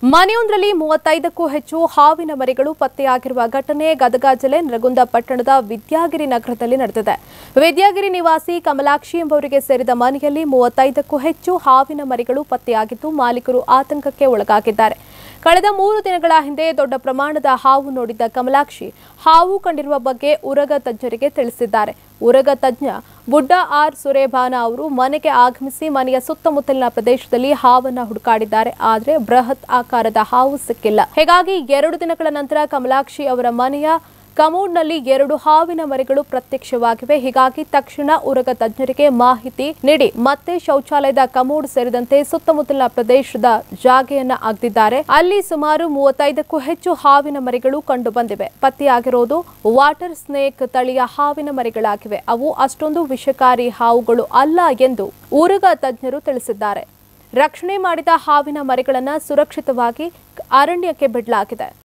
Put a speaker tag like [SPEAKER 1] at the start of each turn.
[SPEAKER 1] ಮನೆಯೊಂದರಲ್ಲಿ ಮೂವತ್ತೈದಕ್ಕೂ ಹೆಚ್ಚು ಹಾವಿನ ಮರಿಗಳು ಪತ್ತೆಯಾಗಿರುವ ಘಟನೆ ಗದಗ ಜಿಲ್ಲೆ ನರಗುಂದ ಪಟ್ಟಣದ ವಿದ್ಯಾಗಿರಿ ನಗರದಲ್ಲಿ ನಡೆದಿದೆ ವಿದ್ಯಾಗಿರಿ ನಿವಾಸಿ ಕಮಲಾಕ್ಷಿ ಎಂಬುವರಿಗೆ ಸೇರಿದ ಮನೆಯಲ್ಲಿ ಮೂವತ್ತೈದಕ್ಕೂ ಹೆಚ್ಚು ಹಾವಿನ ಮರಿಗಳು ಪತ್ತೆಯಾಗಿದ್ದು ಮಾಲೀಕರು ಆತಂಕಕ್ಕೆ ಒಳಗಾಗಿದ್ದಾರೆ ಕಳೆದ ಮೂರು ದಿನಗಳ ಹಿಂದೆ ದೊಡ್ಡ ಪ್ರಮಾಣದ ಹಾವು ನೋಡಿದ್ದ ಕಮಲಾಕ್ಷಿ ಹಾವು ಕಂಡಿರುವ ಬಗ್ಗೆ ಉರಗ ತಜ್ಞರಿಗೆ ತಿಳಿಸಿದ್ದಾರೆ ಉರಗ ತಜ್ಞ ಬುಡ್ಡ ಆರ್ ಸುರೇಬಾನ ಅವರು ಮನೆಗೆ ಆಗಮಿಸಿ ಮನೆಯ ಸುತ್ತಮುತ್ತಲಿನ ಪ್ರದೇಶದಲ್ಲಿ ಹಾವನ್ನ ಹುಡುಕಾಡಿದ್ದಾರೆ ಆದರೆ ಬೃಹತ್ ಆಕಾರದ ಹಾವು ಸಿಕ್ಕಿಲ್ಲ ಹೀಗಾಗಿ ಎರಡು ದಿನಗಳ ನಂತರ ಕಮಲಾಕ್ಷಿ ಅವರ ಮನೆಯ ಕಮೋಡ್ನಲ್ಲಿ ಎರಡು ಹಾವಿನ ಮರಿಗಳು ಪ್ರತ್ಯಕ್ಷವಾಗಿವೆ ಹೀಗಾಗಿ ತಕ್ಷಣ ಉರಗ ತಜ್ಞರಿಗೆ ಮಾಹಿತಿ ನೀಡಿ ಮತ್ತೆ ಶೌಚಾಲಯದ ಕಮೋಡ್ ಸೇರಿದಂತೆ ಸುತ್ತಮುತ್ತಲಿನ ಪ್ರದೇಶದ ಜಾಗೆಯನ್ನ ಅಗ್ದಿದ್ದಾರೆ ಅಲ್ಲಿ ಸುಮಾರು ಮೂವತ್ತೈದಕ್ಕೂ ಹೆಚ್ಚು ಹಾವಿನ ಮರಿಗಳು ಕಂಡು ಬಂದಿವೆ ಪತ್ತೆಯಾಗಿರೋದು ವಾಟರ್ ಸ್ನೇಕ್ ತಳಿಯ ಹಾವಿನ ಮರಿಗಳಾಗಿವೆ ಅವು ಅಷ್ಟೊಂದು ವಿಷಕಾರಿ ಹಾವುಗಳು ಅಲ್ಲ ಎಂದು ಉರಗ ತಜ್ಞರು ತಿಳಿಸಿದ್ದಾರೆ ರಕ್ಷಣೆ ಮಾಡಿದ ಹಾವಿನ ಮರಿಗಳನ್ನು ಸುರಕ್ಷಿತವಾಗಿ ಅರಣ್ಯಕ್ಕೆ ಬಿಡಲಾಗಿದೆ